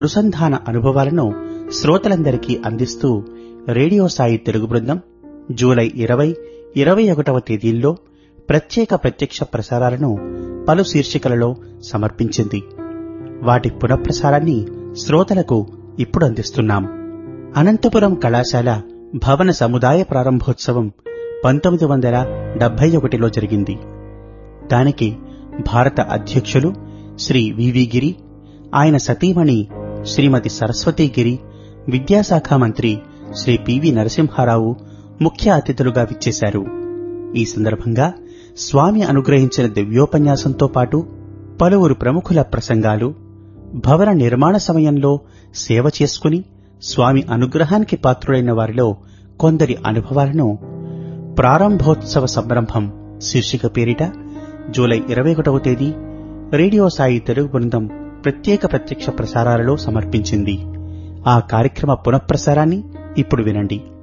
అనుసంధాన అనుభవాలను శ్రోతలందరికీ అందిస్తూ రేడియో సాయి తెలుగు బృందం జూలై ఇరవై ఇరవై ఒకటవ తేదీల్లో ప్రత్యేక ప్రత్యక్ష ప్రసారాలను పలు శీర్షికలలో సమర్పించింది వాటి పునఃప్రసారాన్ని శ్రోతలకు ఇప్పుడు అందిస్తున్నాం అనంతపురం కళాశాల భవన సముదాయ ప్రారంభోత్సవం పంతొమ్మిది వందల డెబ్బై ఒకటిలో జరిగింది దానికి భారత అధ్యక్షులు శ్రీ వివి గిరి ఆయన సతీమణి శ్రీమతి సరస్వతీ గిరి విద్యాశాఖ మంత్రి శ్రీ పివి నరసింహారావు ముఖ్య అతిథులుగా విచ్చేశారు ఈ సందర్భంగా స్వామి అనుగ్రహించిన దివ్యోపన్యాసంతో పాటు పలువురు ప్రముఖుల ప్రసంగాలు భవన నిర్మాణ సమయంలో సేవ చేసుకుని స్వామి అనుగ్రహానికి పాత్రుడైన వారిలో కొందరి అనుభవాలను ప్రారంభోత్సవ సంరంభం శీర్షిక పేరిట జూలై ఇరవై ఒకటవ తేదీ రేడియో సాయి తెలుగు బృందం ప్రత్యేక ప్రత్యక్ష ప్రసారాలలో సమర్పించింది ఆ కార్యక్రమ పునఃప్రసారాన్ని ఇప్పుడు వినండి